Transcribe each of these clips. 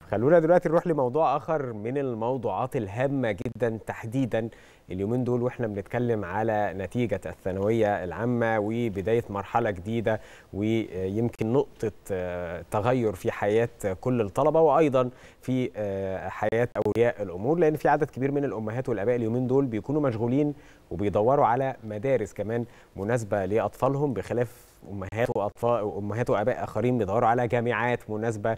خلونا دلوقتي نروح لموضوع اخر من الموضوعات الهامه جدا تحديدا اليومين دول واحنا بنتكلم على نتيجه الثانويه العامه وبدايه مرحله جديده ويمكن نقطه تغير في حياه كل الطلبه وايضا في حياه اولياء الامور لان في عدد كبير من الامهات والاباء اليومين دول بيكونوا مشغولين وبيدوروا على مدارس كمان مناسبه لاطفالهم بخلاف امهات واطفال وامهات واباء اخرين بيدوروا على جامعات مناسبه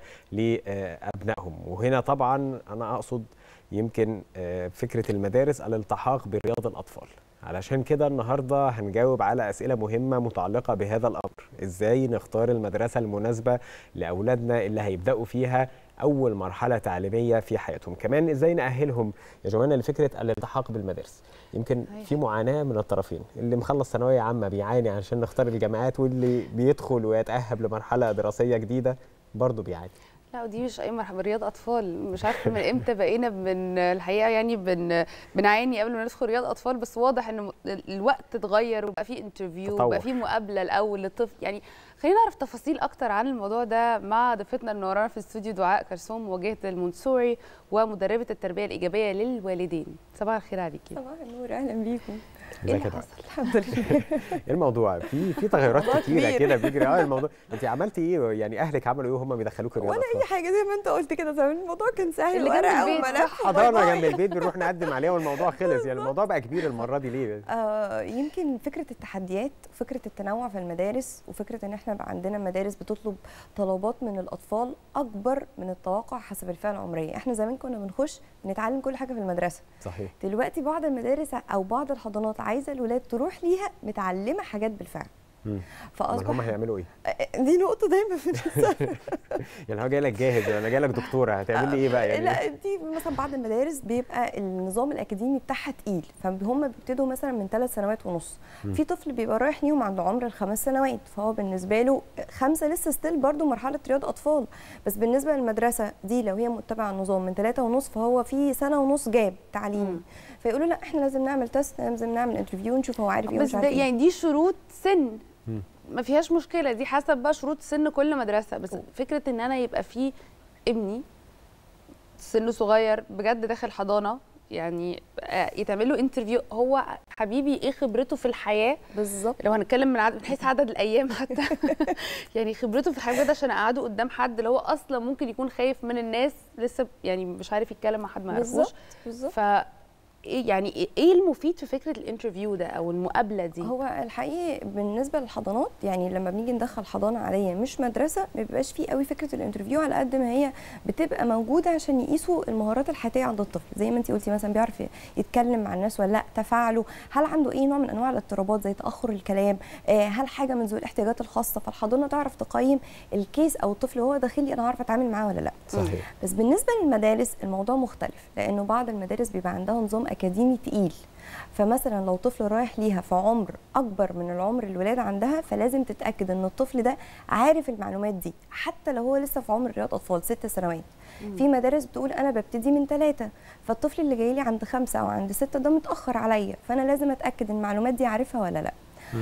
لابنائهم وهنا طبعا انا اقصد يمكن فكره المدارس الالتحاق برياض الاطفال علشان كده النهارده هنجاوب على اسئله مهمه متعلقه بهذا الامر ازاي نختار المدرسه المناسبه لاولادنا اللي هيبداوا فيها اول مرحله تعليميه في حياتهم كمان ازاي ناهلهم يا جماعه لفكره الالتحاق بالمدارس يمكن في معاناه من الطرفين اللي مخلص ثانويه عامه بيعاني عشان نختار الجامعات واللي بيدخل ويتاهب لمرحله دراسيه جديده برضه بيعاني لا ودي مش اي مرحله رياض اطفال مش عارفه من امتى بقينا من الحقيقه يعني بن بنعاني قبل ما ندخل رياض اطفال بس واضح ان الوقت اتغير وبقى في انترفيو وبقى في مقابله الاول للطفل يعني خلينا نعرف تفاصيل اكتر عن الموضوع ده مع ضيفتنا اللي ورانا في الاستوديو دعاء كرسوم مواجهه المونسوري ومدربه التربيه الايجابيه للوالدين صباح الخير عليكي صباح النور اهلا بيكم ايه اللي حصل؟ الحمد لله ايه الموضوع في في تغيرات كتيره كده بيجري اه الموضوع انت عملتي ايه يعني اهلك عملوا ايه وهم بيدخلوك الرياضه ولا اي حاجه زي ما انت قلت كده زمان الموضوع كان سهل اللي ورقه جنب البيت وملف حضانه جنب البيت بنروح نقدم عليها والموضوع خلص يعني الموضوع بقى كبير المره دي ليه آه يمكن فكره التحديات وفكره التنوع في المدارس وفكره ان احنا بقى عندنا مدارس بتطلب طلبات من الاطفال اكبر من التوقع حسب الفئه العمريه احنا زمان كنا بنخش بنتعلم كل حاجه في المدرسه صحيح دلوقتي بعض المدارس او بعض الحضانات عايزه الولاد تروح ليها متعلمه حاجات بالفعل فاصبح هم هيعملوا ايه؟ دي نقطه دايما بنسال يعني هو جاي لك جاهز انا جاي لك دكتوره هتعمل لي ايه بقى يعني؟ لا دي مثلا بعض المدارس بيبقى النظام الاكاديمي بتاعها تقيل فهم بيبتدوا مثلا من ثلاث سنوات ونص في طفل بيبقى رايح ليهم عند عمر الخمس سنوات فهو بالنسبه له خمسه لسه ستيل برضه مرحله رياض اطفال بس بالنسبه للمدرسه دي لو هي متبعه النظام من ثلاثه ونص فهو في سنه ونص جاب تعليمي فيقولوا لا احنا لازم نعمل تيست لازم نعمل انترفيو نشوف هو عارف ايه بس ده يعني دي شروط سن ما فيهاش مشكله دي حسب بقى شروط سن كل مدرسه بس فكره ان انا يبقى في ابني سنه صغير بجد داخل حضانه يعني يتعمل له انترفيو هو حبيبي ايه خبرته في الحياه بالظبط لو هنتكلم من عدد من حيث عدد الايام حتى يعني خبرته في الحياه ده عشان اقعده قدام حد اللي هو اصلا ممكن يكون خايف من الناس لسه يعني مش عارف يتكلم مع حد ما يعرفوش بالظبط بالظبط ف ايه يعني ايه المفيد في فكره الانترفيو ده او المقابله دي هو الحقيقي بالنسبه للحضانات يعني لما بنيجي ندخل حضانه عاديه مش مدرسه ما بيبقاش فيه قوي فكره الانترفيو على قد ما هي بتبقى موجوده عشان يقيسوا المهارات الحياتيه عند الطفل زي ما انت قلتي مثلا بيعرف يتكلم مع الناس ولا لا تفاعله هل عنده اي نوع من انواع الاضطرابات زي تاخر الكلام هل حاجه من ذوي الاحتياجات الخاصه فالحضانه تعرف تقيم الكيس او الطفل وهو داخل لي انا هعرف اتعامل معاه ولا لا صحيح. بس بالنسبه للمدارس الموضوع مختلف لانه بعض المدارس بيبقى عندها نظام اكاديمي تقيل فمثلا لو طفل رايح ليها في عمر اكبر من العمر الولاده عندها فلازم تتاكد ان الطفل ده عارف المعلومات دي حتى لو هو لسه في عمر رياض اطفال ست سنوات في مدارس بتقول انا ببتدي من ثلاثه فالطفل اللي جاي لي عند خمسه او عند سته ده متاخر عليا فانا لازم اتاكد ان المعلومات دي عارفها ولا لا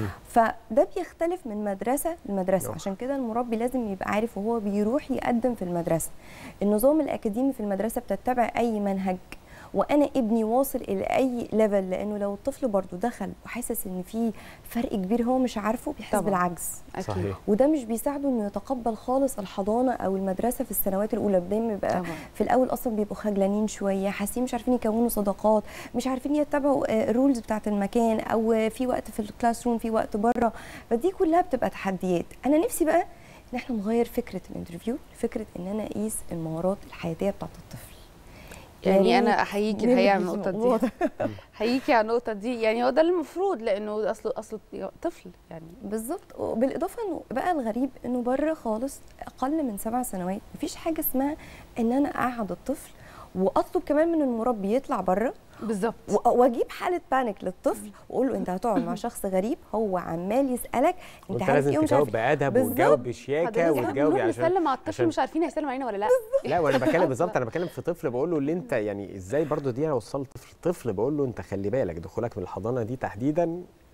فده بيختلف من مدرسه لمدرسه عشان كده المربي لازم يبقى عارف وهو بيروح يقدم في المدرسه النظام الاكاديمي في المدرسه بتتبع اي منهج وانا ابني واصل الى اي ليفل لانه لو الطفل برضه دخل وحاسس ان في فرق كبير هو مش عارفه بيحس بالعجز صحيح. وده مش بيساعده انه يتقبل خالص الحضانه او المدرسه في السنوات الاولى دايما بيبقى في الاول اصلا بيبقوا خجلانين شويه حاسين مش عارفين يكونوا صداقات مش عارفين يتبعوا الرولز بتاعه المكان او في وقت في الكلاس روم في وقت بره فدي كلها بتبقى تحديات انا نفسي بقى ان احنا نغير فكره الانترفيو لفكره ان انا اقيس المهارات الحياتيه بتاعه الطفل يعني انا احييكي الحقيقه على النقطه دي احييكي على النقطه دي يعني هو ده المفروض لانه اصله اصله طفل يعني بالظبط وبالاضافه انه بقى الغريب انه بره خالص اقل من سبع سنوات مفيش حاجه اسمها ان انا اقعد الطفل واطلب كمان من المربي يطلع بره بالظبط واجيب حاله بانيك للطفل واقول له انت هتقعد مع شخص غريب هو عمال يسالك انت عارف ايه تجاوب بادب وتجاوب بشياكه وتجاوب عشان نسلم على الطفل مش عارفين هيسلم علينا ولا لا لا وانا بتكلم بالظبط انا بتكلم في طفل بقول له اللي انت يعني ازاي برضو دي انا وصلت طفل طفل بقول له انت خلي بالك دخولك من الحضانه دي تحديدا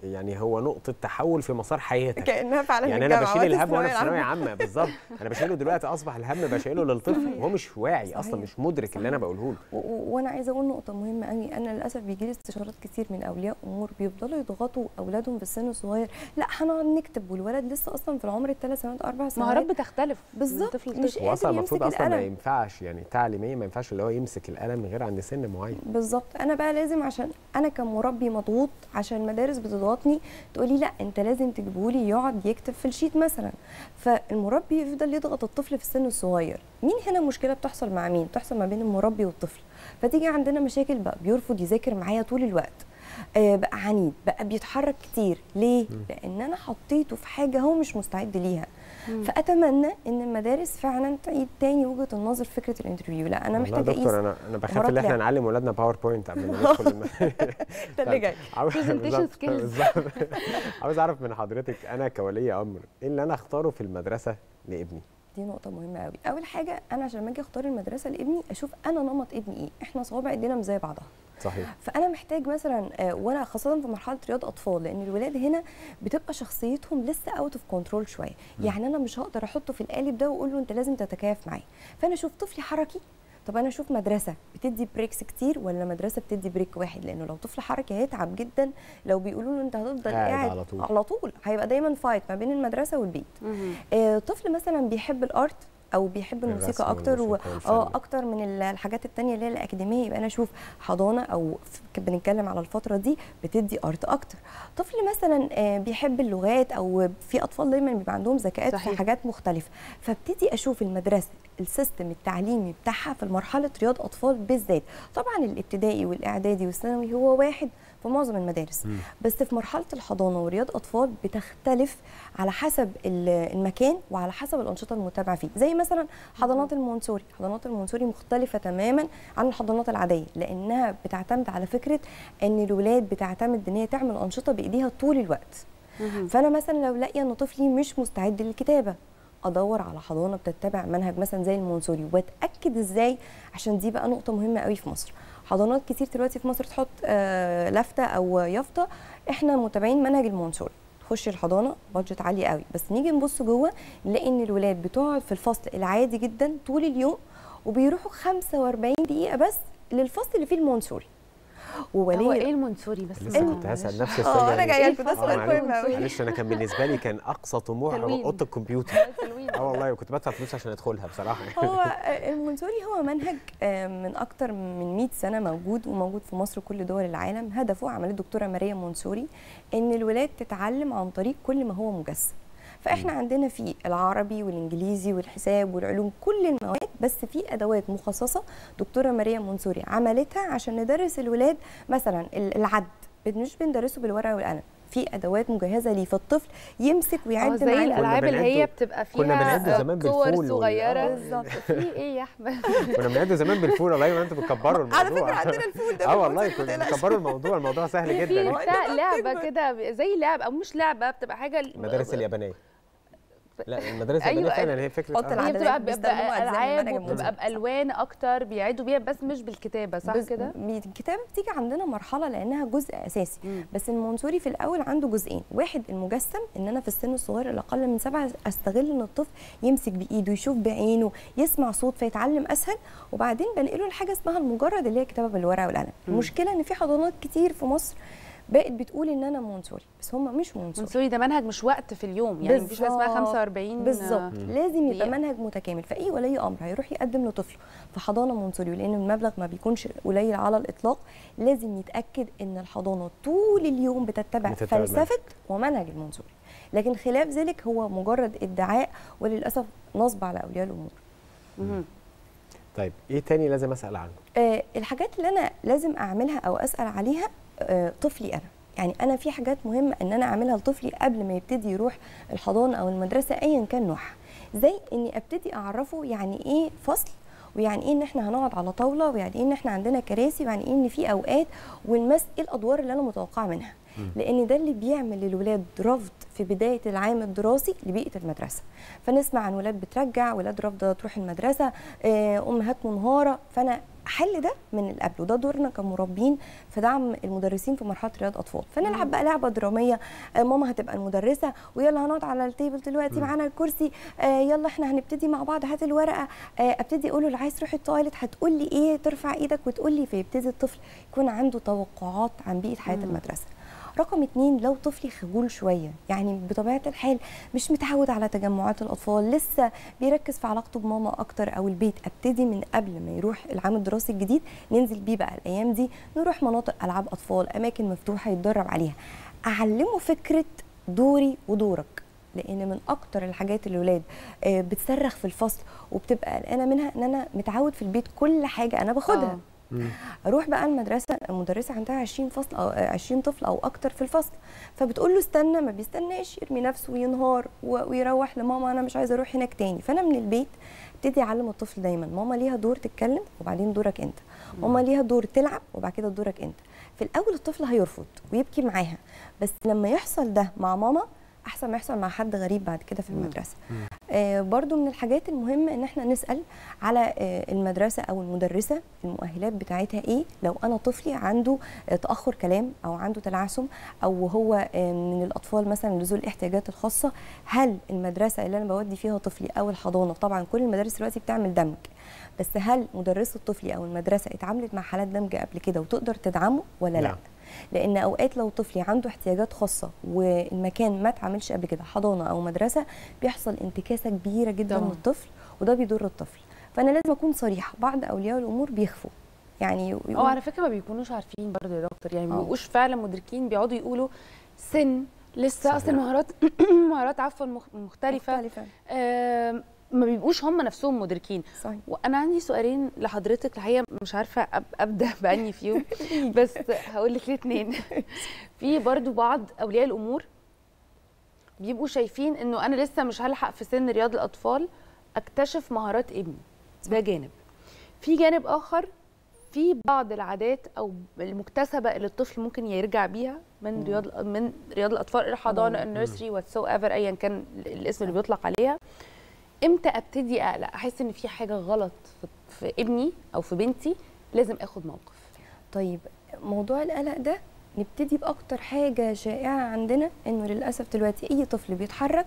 يعني هو نقطه تحول في مسار حياتك كانها فعلا يعني انا بشيل الهم وانا في ثانويه عامه بالظبط انا بشيله دلوقتي اصبح الهم بشيله للطفل وهو مش واعي صحيح. اصلا مش مدرك صحيح. اللي انا بقوله له وانا عايزه اقول نقطه مهمه قوي انا للاسف بيجي لي استشارات كتير من اولياء امور بيفضلوا يضغطوا اولادهم في السن الصغير لا هنقعد نكتب والولد لسه اصلا في العمر الثلاث سنوات اربع سنوات مهارات بتختلف بالظبط مش اصلا المفروض اصلا ما ينفعش يعني تعليميا ما ينفعش اللي هو يمسك القلم غير عند سن معين بالظبط انا بقى لازم عشان انا كمربي مضغوط عشان المدارس بتضغطني تقولي لا انت لازم تجيبه لي يقعد يكتب في الشيت مثلا فالمربي يفضل يضغط الطفل في السن الصغير مين هنا مشكله بتحصل مع مين بتحصل ما بين المربي والطفل فتيجي عندنا مشاكل بقى بيرفض يذاكر معايا طول الوقت آه بقى عنيد بقى بيتحرك كتير ليه م. لان انا حطيته في حاجه هو مش مستعد ليها مم. فاتمنى ان المدارس فعلا تعيد تاني وجهه النظر في فكره الانترفيو لا انا محتاجه اقيس دكتور انا انا بخاف ان احنا نعلم ولادنا باوربوينت قبل ما ندخل ده اللي جاي عاوز اعرف من حضرتك انا كولي امر ايه اللي انا اختاره في المدرسه لابني دي نقطة مهمة قوي، أول حاجة أنا عشان لما أجي أختار المدرسة لابني أشوف أنا نمط ابني إيه، إحنا صوابع إيدينا مش زي بعضها. صحيح. فأنا محتاج مثلا وأنا خاصة في مرحلة رياض أطفال لأن الولاد هنا بتبقى شخصيتهم لسه أوت أوف كنترول شوية، يعني أنا مش هقدر أحطه في القالب ده وأقول له أنت لازم تتكيف معايا، فأنا أشوف طفلي حركي طب انا اشوف مدرسه بتدي بريكس كتير ولا مدرسه بتدي بريك واحد لانه لو طفل حركي هيتعب جدا لو بيقولوا له انت هتفضل قاعد على طول على طول هيبقى دايما فايت ما بين المدرسه والبيت آه طفل مثلا بيحب الارت او بيحب الموسيقى اكتر و... اه اكتر من الحاجات التانية اللي هي الاكاديميه يبقى انا اشوف حضانه او بنتكلم على الفتره دي بتدي ارت اكتر طفل مثلا بيحب اللغات او في اطفال دايما بيبقى عندهم ذكاءات في حاجات مختلفه فابتدي اشوف المدرسه السيستم التعليمي بتاعها في مرحله رياض اطفال بالذات طبعا الابتدائي والاعدادي والثانوي هو واحد في معظم المدارس م. بس في مرحله الحضانه ورياض اطفال بتختلف على حسب المكان وعلى حسب الانشطه المتابعه فيه زي مثلا حضانات المونسوري حضانات المونسوري مختلفه تماما عن الحضانات العاديه لانها بتعتمد على فكره ان الولاد بتعتمد ان هي تعمل انشطه بايديها طول الوقت م. فانا مثلا لو لاقيه ان طفلي مش مستعد للكتابه ادور على حضانه بتتبع منهج مثلا زي المونسوري واتاكد ازاي عشان دي بقى نقطه مهمه قوي في مصر حضانات كتير دلوقتي في مصر تحط آه لفته او يافطه احنا متابعين منهج المونسوري تخش الحضانه بادجت عالي قوي بس نيجي نبص جوه نلاقي ان الولاد بتقعد في الفصل العادي جدا طول اليوم وبيروحوا 45 دقيقه بس للفصل اللي فيه المونسوري وولي هو ايه المنصوري بس لسه كنت هسال نفس السؤال اه انا جايه لكم ده سؤال مهم قوي معلش انا كان بالنسبه لي كان اقصى طموح اوضه الكمبيوتر اه والله وكنت بدفع فلوس عشان ادخلها بصراحه هو المنصوري هو منهج من اكتر من 100 سنه موجود وموجود في مصر وكل دول العالم هدفه عمليه الدكتوره ماريا منصوري ان الولاد تتعلم عن طريق كل ما هو مجسم فاحنا عندنا في العربي والانجليزي والحساب والعلوم كل المواد بس في ادوات مخصصه دكتوره ماريا منصوري عملتها عشان ندرس الولاد مثلا العد مش بندرسه بالورقه والقلم في ادوات مجهزه ليه فالطفل يمسك ويعد زي الالعاب اللي هي بتبقى فيها كنا بنعد زمان بالفول صغيره بالظبط في ايه يا احمد كنا بنعد زمان بالفول والله ما انتوا بتكبروا الموضوع على فكره عندنا الفول ده اه والله كنا بنكبروا الموضوع الموضوع سهل جدا في بتاع لعبه كده زي لعبه او مش لعبه بتبقى حاجه المدارس اليابانيه لا المدارس اليابانيه أيوة فعلا هي فكره أوضة هي بتبقى بتبقى العاب وبتبقى بالوان اكتر بيعيدوا بيها بس مش بالكتابه صح كده الكتابه بتيجي عندنا مرحله لانها جزء اساسي مم. بس المنصوري في الاول عنده جزئين واحد المجسم ان انا في السن الصغير الاقل من سبعه استغل ان الطفل يمسك بايده يشوف بعينه يسمع صوت فيتعلم اسهل وبعدين بنقله لحاجه اسمها المجرد اللي هي كتابه بالورقه والقلم المشكله ان في حضانات كتير في مصر بقت بتقول ان انا منصوري بس هم مش منصوري منصوري ده منهج مش وقت في اليوم يعني مفيش حاجه اسمها 45 بالظبط لازم يبقى منهج متكامل فاي ولي امر هيروح يقدم لطفله في حضانه منصوري لان المبلغ ما بيكونش قليل على الاطلاق لازم يتاكد ان الحضانه طول اليوم بتتبع فلسفه ومنهج المنصوري لكن خلاف ذلك هو مجرد ادعاء وللاسف نصب على اولياء الامور طيب ايه تاني لازم اسال عنه آه الحاجات اللي انا لازم اعملها او اسال عليها طفلي انا يعني انا في حاجات مهمه ان انا اعملها لطفلي قبل ما يبتدي يروح الحضانه او المدرسه ايا كان نوعها زي اني ابتدي اعرفه يعني ايه فصل ويعني ايه ان احنا هنقعد على طاوله ويعني ايه ان احنا عندنا كراسي ويعني ايه ان في اوقات والمس ايه الادوار اللي انا متوقعه منها لان ده اللي بيعمل للولاد رفض في بدايه العام الدراسي لبيئه المدرسه فنسمع عن ولاد بترجع ولاد رافضه تروح المدرسه امهات منهاره فانا احل ده من اللي قبله ده دورنا كمربين في دعم المدرسين في مرحله رياض اطفال فنلعب بقى لعبه دراميه آه ماما هتبقى المدرسه ويلا هنقعد على التيبل دلوقتي معانا الكرسي آه يلا احنا هنبتدي مع بعض هات الورقه آه ابتدي اقول له اللي عايز تروح التواليت هتقول لي ايه ترفع ايدك وتقول لي فيبتدي الطفل يكون عنده توقعات عن بيئه حياه مم. المدرسه رقم اتنين لو طفلي خجول شويه يعني بطبيعه الحال مش متعود على تجمعات الاطفال لسه بيركز في علاقته بماما اكتر او البيت ابتدي من قبل ما يروح العام الدراسي الجديد ننزل بيه بقى الايام دي نروح مناطق العاب اطفال اماكن مفتوحه يتدرب عليها اعلمه فكره دوري ودورك لان من اكتر الحاجات اللي الولاد آه، بتصرخ في الفصل وبتبقى قلقانه منها ان انا متعود في البيت كل حاجه انا باخدها آه. اروح بقى المدرسه المدرسه عندها 20 فصل او آه، 20 طفل او اكتر في الفصل فبتقول له استنى ما بيستناش يرمي نفسه وينهار و- ويروح لماما انا مش عايزه اروح هناك تاني فانا من البيت ابتدي اعلم الطفل دايما ماما ليها دور تتكلم وبعدين دورك انت ماما ليها دور تلعب وبعد كده دورك انت في الاول الطفل هيرفض ويبكي معاها بس لما يحصل ده مع ماما احسن ما يحصل مع حد غريب بعد كده في مم. المدرسه آه برضو من الحاجات المهمه ان احنا نسال على آه المدرسه او المدرسه المؤهلات بتاعتها ايه لو انا طفلي عنده آه تاخر كلام او عنده تلعثم او هو آه من الاطفال مثلا ذوي الاحتياجات الخاصه هل المدرسه اللي انا بودي فيها طفلي او الحضانه طبعا كل المدارس دلوقتي بتعمل دمج بس هل مدرسه طفلي او المدرسه اتعاملت مع حالات دمج قبل كده وتقدر تدعمه ولا لا نعم. لان اوقات لو طفلي عنده احتياجات خاصه والمكان ما اتعاملش قبل كده حضانه او مدرسه بيحصل انتكاسه كبيره جدا طبعاً. من الطفل وده بيضر الطفل فانا لازم اكون صريحه بعض اولياء الامور بيخفوا يعني اه يقول على فكره ما بيكونوش عارفين برضه يا دكتور يعني ما آه. بيبقوش فعلا مدركين بيقعدوا يقولوا سن لسه صحيح. اصل المهارات مهارات عفوا مخ- مختلفه مختلفه آم، ما بيبقوش هم نفسهم مدركين صحيح وانا عندي سؤالين لحضرتك الحقيقه مش عارفه أب- ابدا باني فيهم بس هقول لك الاثنين في برضو بعض اولياء الامور بيبقوا شايفين انه انا لسه مش هلحق في سن رياض الاطفال اكتشف مهارات ابني ده جانب في جانب اخر في بعض العادات او المكتسبه اللي الطفل ممكن يرجع بيها من رياض من رياض الاطفال الحضانه حضانة. النيرسري واتسو ايفر ايا كان الاسم اللي بيطلق عليها امتى ابتدي اقلق احس ان في حاجه غلط في, في ابني او في بنتي لازم اخد موقف طيب موضوع القلق ده نبتدي باكتر حاجه شائعه عندنا انه للاسف دلوقتي اي طفل بيتحرك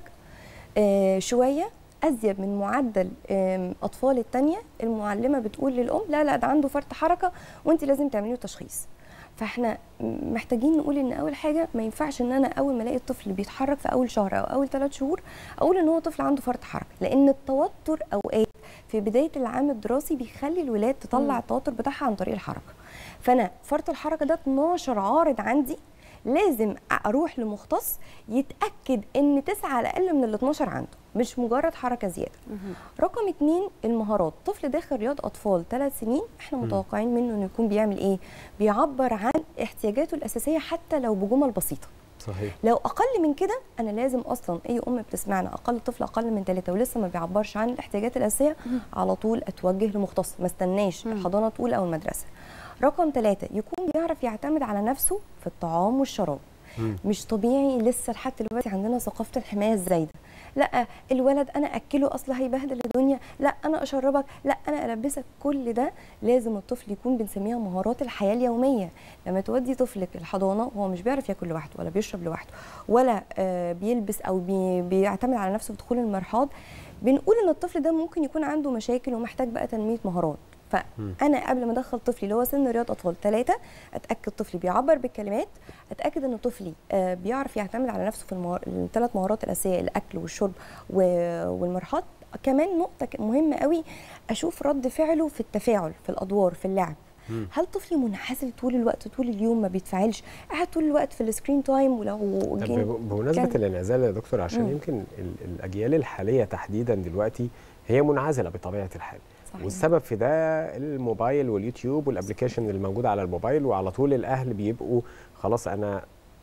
آه شويه ازيد من معدل آم، اطفال التانية المعلمه بتقول للام لا لا ده عنده فرط حركه وانت لازم تعملي له تشخيص فاحنا محتاجين نقول ان اول حاجه ما ينفعش ان انا اول ما الاقي الطفل بيتحرك في اول شهر او اول ثلاث شهور اقول ان هو طفل عنده فرط حركه لان التوتر اوقات في بدايه العام الدراسي بيخلي الولاد تطلع مم. التوتر بتاعها عن طريق الحركه فانا فرط الحركه ده 12 عارض عندي لازم اروح لمختص يتاكد ان تسعه على الاقل من ال 12 عنده مش مجرد حركه زياده رقم اتنين المهارات طفل داخل رياض اطفال ثلاث سنين احنا متوقعين منه انه يكون بيعمل ايه بيعبر عن احتياجاته الاساسيه حتى لو بجمل بسيطه صحيح لو اقل من كده انا لازم اصلا اي ام بتسمعنا اقل طفل اقل من ثلاثه ولسه ما بيعبرش عن الاحتياجات الاساسيه على طول اتوجه لمختص ما استناش مم. الحضانه تقول او المدرسه رقم ثلاثة يكون بيعرف يعتمد على نفسه في الطعام والشراب مم. مش طبيعي لسه لحد دلوقتي عندنا ثقافه الحمايه الزايده لا الولد انا اكله اصل هيبهدل الدنيا لا انا اشربك لا انا البسك كل ده لازم الطفل يكون بنسميها مهارات الحياه اليوميه لما تودي طفلك الحضانه وهو مش بيعرف ياكل لوحده ولا بيشرب لوحده ولا آه بيلبس او بي بيعتمد على نفسه في دخول المرحاض بنقول ان الطفل ده ممكن يكون عنده مشاكل ومحتاج بقى تنميه مهارات فانا قبل ما ادخل طفلي اللي هو سن رياض اطفال ثلاثه اتاكد طفلي بيعبر بالكلمات اتاكد ان طفلي آه، بيعرف يعتمد على نفسه في المهار... الثلاث مهارات الاساسيه الاكل والشرب و... والمرحاض كمان نقطه ك- مهمه قوي اشوف رد فعله في التفاعل في الادوار في اللعب مم. هل طفلي منعزل طول الوقت طول اليوم ما بيتفاعلش قاعد طول الوقت في السكرين تايم ولو طب جه- ب- بمناسبه كان- الانعزال يا دكتور عشان مم. يمكن ال- الاجيال الحاليه تحديدا دلوقتي هي منعزله بطبيعه الحال صحيح. والسبب في ده الموبايل واليوتيوب والابلكيشن اللي موجود على الموبايل وعلى طول الاهل بيبقوا خلاص انا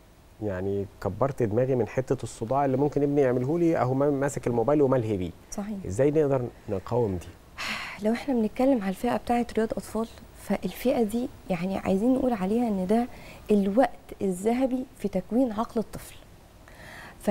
يعني كبرت دماغي من حته الصداع اللي ممكن ابني يعمله لي اهو ما- ماسك الموبايل وملهي بيه صحيح ازاي نقدر نقاوم دي لو احنا بنتكلم على الفئه بتاعه رياض اطفال فالفئه دي يعني عايزين نقول عليها ان ده الوقت الذهبي في تكوين عقل الطفل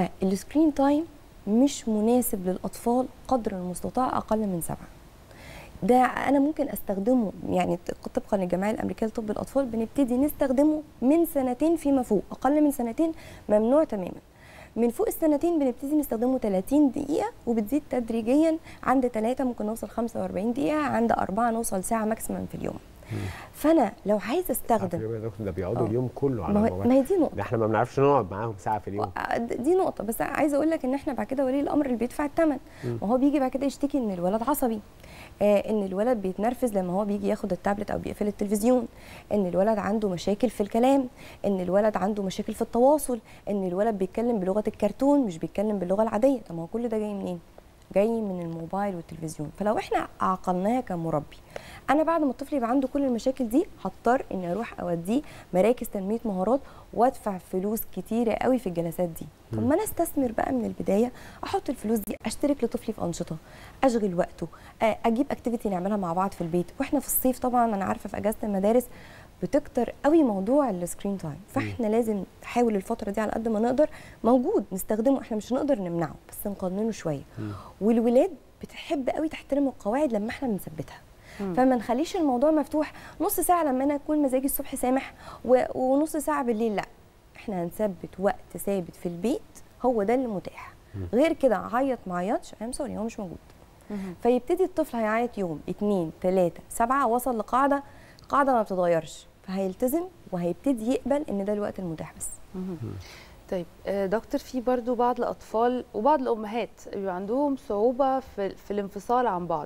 فالسكرين تايم مش مناسب للاطفال قدر المستطاع اقل من سبعه ده انا ممكن استخدمه يعني طبقا للجمعيه الامريكيه لطب الاطفال بنبتدي نستخدمه من سنتين فيما فوق اقل من سنتين ممنوع تماما من فوق السنتين بنبتدي نستخدمه 30 دقيقة وبتزيد تدريجيا عند 3 ممكن نوصل 45 دقيقة عند 4 نوصل ساعة ماكسيمم في اليوم فانا لو عايز استخدم ده بيقعدوا اليوم كله على ما, الموبايل ما هي دي نقطه ده احنا ما بنعرفش نقعد معاهم ساعه في اليوم دي نقطه بس عايزه اقول لك ان احنا بعد كده ولي الامر اللي بيدفع الثمن ما هو بيجي بعد كده يشتكي ان الولد عصبي آه ان الولد بيتنرفز لما هو بيجي ياخد التابلت او بيقفل التلفزيون ان الولد عنده مشاكل في الكلام ان الولد عنده مشاكل في التواصل ان الولد بيتكلم بلغه الكرتون مش بيتكلم باللغه العاديه طب ما هو كل ده جاي منين جاي من الموبايل والتلفزيون فلو احنا عقلناها كمربي انا بعد ما الطفل يبقى عنده كل المشاكل دي هضطر اني اروح اوديه مراكز تنميه مهارات وادفع فلوس كتيره قوي في الجلسات دي طب ما انا استثمر بقى من البدايه احط الفلوس دي اشترك لطفلي في انشطه اشغل وقته اجيب اكتيفيتي نعملها مع بعض في البيت واحنا في الصيف طبعا انا عارفه في اجازه المدارس بتكتر قوي موضوع السكرين تايم فاحنا لازم نحاول الفتره دي على قد ما نقدر موجود نستخدمه احنا مش هنقدر نمنعه بس نقننه شويه والولاد بتحب قوي تحترم القواعد لما احنا بنثبتها فما نخليش الموضوع مفتوح نص ساعه لما انا اكون مزاجي الصبح سامح ونص ساعه بالليل لا احنا هنثبت وقت ثابت في البيت هو ده اللي متاح غير كده عيط ما عيطش ام سوري هو مش موجود فيبتدي الطفل هيعيط يوم اتنين تلاته سبعه وصل لقاعده قاعده ما بتتغيرش فهيلتزم وهيبتدي يقبل ان ده الوقت المتاح بس طيب دكتور في برضو بعض الاطفال وبعض الامهات بيبقى عندهم صعوبه في, في الانفصال عن بعض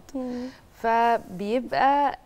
فبيبقى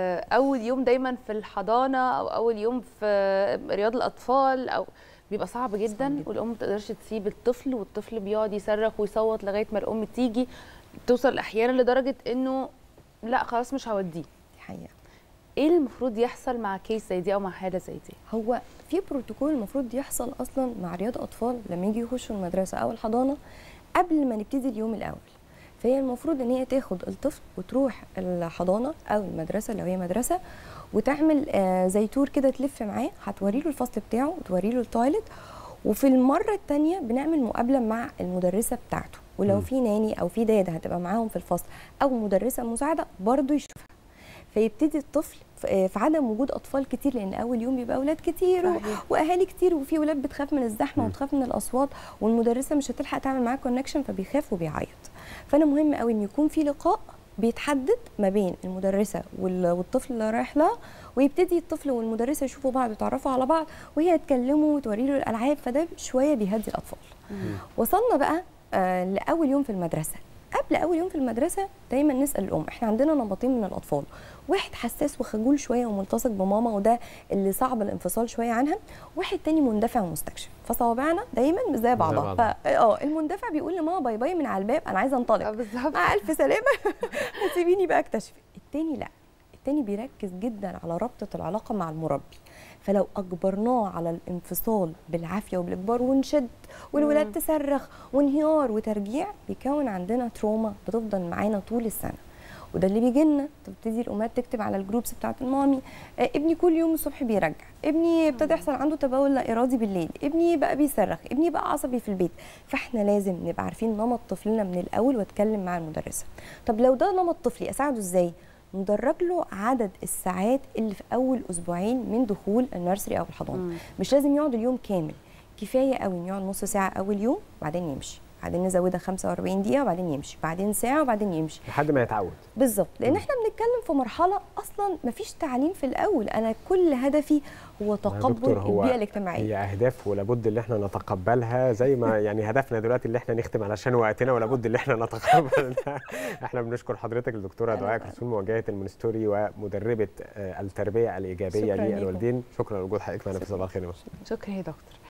اول يوم دايما في الحضانه او اول يوم في رياض الاطفال او بيبقى صعب جدا, صعب جداً. والام ما تقدرش تسيب الطفل والطفل بيقعد يصرخ ويصوت لغايه ما الام تيجي توصل احيانا لدرجه انه لا خلاص مش هوديه دي حقيقه ايه المفروض يحصل مع كيس زي دي او مع حاله زي دي هو في بروتوكول المفروض يحصل اصلا مع رياض اطفال لما يجي يخشوا المدرسه او الحضانه قبل ما نبتدي اليوم الاول فهي المفروض ان هي تاخد الطفل وتروح الحضانه او المدرسه لو هي مدرسه وتعمل آه زي تور كده تلف معاه هتوري له الفصل بتاعه وتوري له التويلت وفي المره الثانيه بنعمل مقابله مع المدرسه بتاعته ولو م. في ناني او في داده هتبقى معاهم في الفصل او مدرسه مساعده برضه يشوفها فيبتدي الطفل في عدم وجود اطفال كتير لان اول يوم بيبقى اولاد كتير و... واهالي كتير وفي اولاد بتخاف من الزحمه وتخاف من الاصوات والمدرسه مش هتلحق تعمل معاه كونكشن فبيخاف وبيعيط فانا مهم قوي ان يكون في لقاء بيتحدد ما بين المدرسه والطفل اللي رايح لها ويبتدي الطفل والمدرسه يشوفوا بعض يتعرفوا على بعض وهي تكلمه وتوري له الالعاب فده شويه بيهدي الاطفال وصلنا بقى آه لاول يوم في المدرسه قبل اول يوم في المدرسه دايما نسال الام احنا عندنا نمطين من الاطفال واحد حساس وخجول شويه وملتصق بماما وده اللي صعب الانفصال شويه عنها واحد تاني مندفع ومستكشف فصوابعنا دايما مش زي بعضها فا اه المندفع بيقول لماما باي باي من على الباب انا عايزه انطلق بالظبط مع الف سلامه هتسيبيني بقى اكتشف التاني لا التاني بيركز جدا على ربطه العلاقه مع المربي فلو اجبرناه على الانفصال بالعافيه وبالاجبار ونشد والولاد تصرخ وانهيار وترجيع بيكون عندنا تروما بتفضل معانا طول السنه وده اللي بيجي لنا تبتدي الامهات تكتب على الجروبس بتاعت المامي آه ابني كل يوم الصبح بيرجع ابني ابتدى يحصل عنده تبول لا ارادي بالليل ابني بقى بيصرخ ابني بقى عصبي في البيت فاحنا لازم نبقى عارفين نمط طفلنا من الاول واتكلم مع المدرسه طب لو ده نمط طفلي اساعده ازاي ندرج له عدد الساعات اللي في اول اسبوعين من دخول النيرسري او الحضانه مش لازم يقعد اليوم كامل كفايه قوي يقعد نص ساعه اول يوم وبعدين يمشي بعدين نزودها 45 دقيقه وبعدين يمشي بعدين ساعه وبعدين يمشي لحد ما يتعود بالظبط لان احنا بنتكلم في مرحله اصلا ما فيش تعليم في الاول انا كل هدفي هو تقبل هو البيئه الاجتماعيه هي اهداف ولابد ان احنا نتقبلها زي ما يعني هدفنا دلوقتي اللي احنا نختم علشان وقتنا ولابد ان احنا نتقبلها احنا بنشكر حضرتك الدكتوره دعاء كرسون مواجهه المونستوري ومدربه التربيه الايجابيه للوالدين شكرا لوجود حضرتك معنا في صباح الخير شكرا يا دكتور